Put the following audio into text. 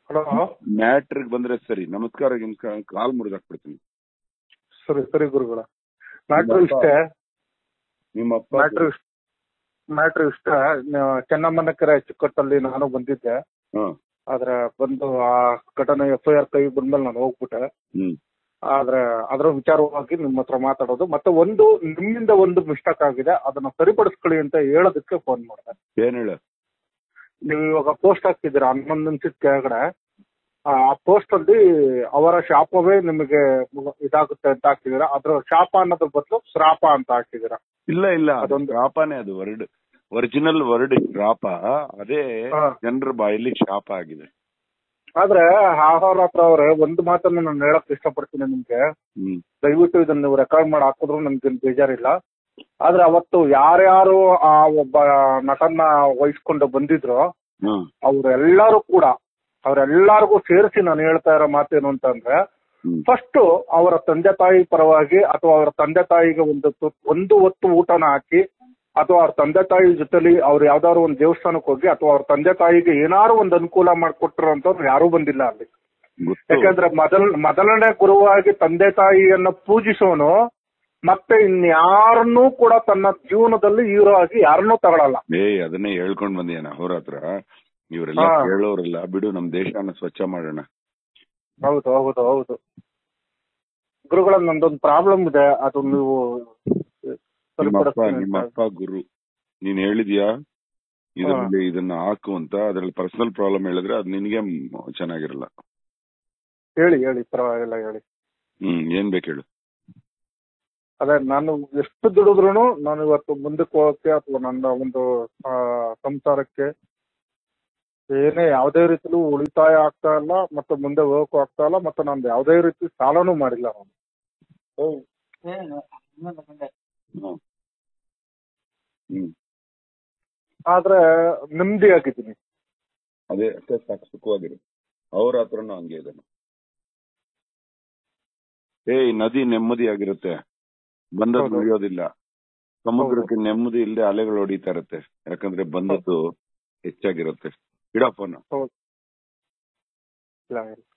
Hello ಮ್ಯಾಟ್ರಿಗ್ ಬಂದ್ರೆ ಸರಿ ನಮಸ್ಕಾರ ನಿಮ್ ಕಾಲ್ ಮುರಿದಾಕ್ಬಿಡ್ತೀನಿ ಸರಿ ಸರಿ ಗುರುಗಳ ಮ್ಯಾಟ್ರು ನಿಮ್ಮಪ್ಪ- ಇಷ್ಟೇ ನಿಮ್ಮ ಅಪ್ಪ ಮ್ಯಾಟ್ರು ಮ್ಯಾಟ್ರು ಇಷ್ಟ ಚೆನ್ನಮ್ಮನ ಕೆರೆ ಅಚ್ಚುಕಟ್ಟಲ್ಲಿ ನಾನು ಬಂದಿದ್ದೆ ಹಾ ಆದ್ರೆ ಬಂದು ಆ ಘಟನೆ ಎಫ್ ಐ ಆರ್ ಕೈ ಬಂದ್ಮೇಲೆ ನಾನು ಹೋಗ್ಬಿಟ್ಟೆ ಹ್ಮ್ ಆದ್ರೆ ಅದರ ವಿಚಾರವಾಗಿ ನಿಮ್ಮ ಹತ್ರ ಮಾತಾಡೋದು ಮತ್ತೆ ಒಂದು ನಿಮ್ಮಿಂದ ಒಂದು ಮಿಸ್ಟೇಕ್ ಆಗಿದೆ ಅದನ್ನ ಸರಿಪಡಿಸ್ಕೊಳ್ಳಿ ಅಂತ ಹೇಳೋದಕ್ಕೆ ಫೋನ್ ಮಾಡಿದೆ ಏನ್ ಹೇಳ ನೀವು ಇವಾಗ ಪೋಸ್ಟ್ ಹಾಕ್ತಿದ್ದೀರಾ ಹನ್ನೊಂದು ನಿಮಿಷದ ಕೆಳಗಡೆ ಆ ಪೋಸ್ಟ್ ಅಲ್ಲಿ ಅವರ ಶಾಪವೇ ನಿಮಗೆ ಇದಾಗುತ್ತೆ ಅಂತ ಹಾಕಿದ್ದೀರಾ ಅದ್ರ ಶಾಪ ಅನ್ನೋದ್ರ ಬದಲು ಶ್ರಾಪ ಅಂತ ಹಾಕಿದ್ದೀರಾ ಇಲ್ಲ ಇಲ್ಲ ಅದೊಂದು- ಅದೊಂದು ರಾಪಾನೇ ಅದು ವರ್ಡ್ ಒರಿಜಿನಲ್ ವರ್ಡ್ ರಾಪ ಅದೇ ಹಾ. ಜನರ ಬಾಯಲ್ಲಿ ಶಾಪ ಆಗಿದೆ ಆದ್ರೆ ಆಹಾರ ಹತ್ರ ಅವ್ರೆ ಒಂದು ಮಾತನ್ನ ನಾನು ಹೇಳಕ್ ಇಷ್ಟಪಡ್ತೀನಿ ನಿಮ್ಗೆ ಹ್ಮ್ ದಯವಿಟ್ಟು ಇದನ್ನ ನೀವು ರೆಕಾರ್ಡ್ ಮಾಡಿ ಹಾಕಿದ್ರು ನನ್ಗೆ ಬೇಜಾರಿಲ್ಲ ಆದ್ರೆ ಅವತ್ತು ಯಾರ್ಯಾರು ಆ ಒಬ್ಬ ನಟನ್ನ ವಹಿಸ್ಕೊಂಡು ಬಂದಿದ್ರು ಹ್ಮ್ ಅವ್ರೆಲ್ಲರೂ ಕೂಡ ಅವರೆಲ್ಲರಿಗೂ ಸೇರಿಸಿ ನಾನು ಹೇಳ್ತಾ ಇರೋ ಮಾತೇನು ಅಂತಂದ್ರೆ ಹ್ಮ್ ಫಸ್ಟ್ ಅವರ ತಂದೆ ತಾಯಿ ಪರವಾಗಿ ಅಥವಾ ಅವರ ತಂದೆ ತಾಯಿಗೆ ಒಂದು ತು- ಒಂದು ಹೊತ್ತು ಊಟನ ಹಾಕಿ ಅಥವಾ ಅವ್ರ ತಂದೆ ತಾಯಿ ಜೊತೆಲಿ ಅವ್ರು ಯಾವ್ದಾದ್ರು ಒಂದು ದೇವಸ್ಥಾನಕ್ಕೆ ಹೋಗಿ ಅಥವಾ ಅವ್ರ ತಂದೆ ತಾಯಿಗೆ ಏನಾದ್ರು ಒಂದು ಅನುಕೂಲ ಮಾಡಿಕೊಟ್ಟಿರೋಂಥವ್ರು ಯಾರೂ ಬಂದಿಲ್ಲ ಅಲ್ಲಿ ಗೊತ್ತು ಯಾಕಂದ್ರೆ ಮೊದಲ ಮೊದಲನೇ ಗುರುವಾಗಿ ತಂದೆ ತಾಯಿಯನ್ನ ಪೂಜಿಸೋನು ಮತ್ತೆ ಇನ್ಯಾರನ್ನೂ ಕೂಡ ತನ್ನ ಜೀವನದಲ್ಲಿ ಹೀರೋ ಆಗಿ ಯಾರನ್ನೂ ತಗೊಳಲ್ಲ ಏ ಅದನ್ನೇ ಹೇಳ್ಕೊಂಡ್ ಬಂದಿಯಾನ ಅವ್ರ ಹತ್ರ ಇವರೆಲ್ಲ ಹಾ. ಕೇಳೋರೆಲ್ಲ ಬಿಡು ನಮ್ ದೇಶನ ಸ್ವಚ್ಛ ಮಾಡೋಣ ಹೌದು ಹೌದು ಹೌದು ಗುರುಗಳ ನಂದೊಂದು ಪ್ರಾಬ್ಲಮ್ ಇದೆ ಅದು ನೀವು ನಿಮ್ಮಪ್ಪ ಸರಿಪಡಿಸ್ತೀನಿ ನಿಮ್ಮ ಅಂತ. ಅಪ್ಪ ಗುರು ನೀನ್ ಹೇಳಿದ್ಯಾ ಇದರಲ್ಲಿ ಇದನ್ನ ಹಾಕು ಅಂತ ಅದ್ರಲ್ಲಿ ಪರ್ಸನಲ್ ಪ್ರಾಬ್ಲಮ್ ಹೇಳಿದ್ರೆ ಅದ್ ನಿನ್ಗೆ ಮ್- ಚೆನ್ನಾಗಿರಲ್ಲ ಹೇಳಿ ಹೇಳಿ ಪರವಾಗಿಲ್ಲ ಹೇಳಿ ಹ್ಮ್ ಏನ್ ಬೇಕು ಹೇಳು ಅದೇ ನಾನು ಎಷ್ಟು ದುಡಿದ್ರು ನಾನು ಇವತ್ತು ಮುಂದಕ್ಕೆ ಹೋಗಕ್ಕೆ ಅಥವಾ ನನ್ನ ಒಂದು ಆ, ಸಂಸಾರಕ್ಕೆ ಏನೇ ಯಾವುದೇ ರೀತಿಲೂ ಉಳಿತಾಯ ಆಗ್ತಾ ಇಲ್ಲ ಮತ್ತೆ ಮುಂದೆ ಹೋಗಕ್ಕೂ ಆಗ್ತಾ ಇಲ್ಲ ಮತ್ತೆ ನಾನು ಯಾವುದೇ ರೀತಿ ಸಾಲನೂ ಮಾಡಿಲ್ಲ ನಾನು ಹ್ಮ್. ಹ್ಮ್ ಆದ್ರೆ ನೆಮ್ಮದಿ ಆಗಿದ್ದೀನಿ ಅದೇ ಅಷ್ಟೇ ಸಾಕು ಸುಖವಾಗಿರು ಅವ್ರ ಹತ್ರನೂ ಹಂಗೆ ಇದ್ದಾನೆ ಏಯ್ ನದಿ ನೆಮ್ಮದಿ ಆಗಿರುತ್ತೆ ಬಂದದ್ದು ಹೌದು. ಉಳಿಯೋದಿಲ್ಲ ಸಮುದ್ರಕ್ಕೆ ನೆಮ್ಮದಿ ಇಲ್ಲದೆ ಅಲೆಗಳು ಹೊಡಿತಾ ಇರುತ್ತೆ ಯಾಕಂದ್ರೆ ಬಂದದ್ದು ಹೆಚ್ಚಾಗಿರುತ್ತೆ ಇಡ ಫೋನ್ ಹೌದು ಇಲ್ಲ ಇಲ್ಲ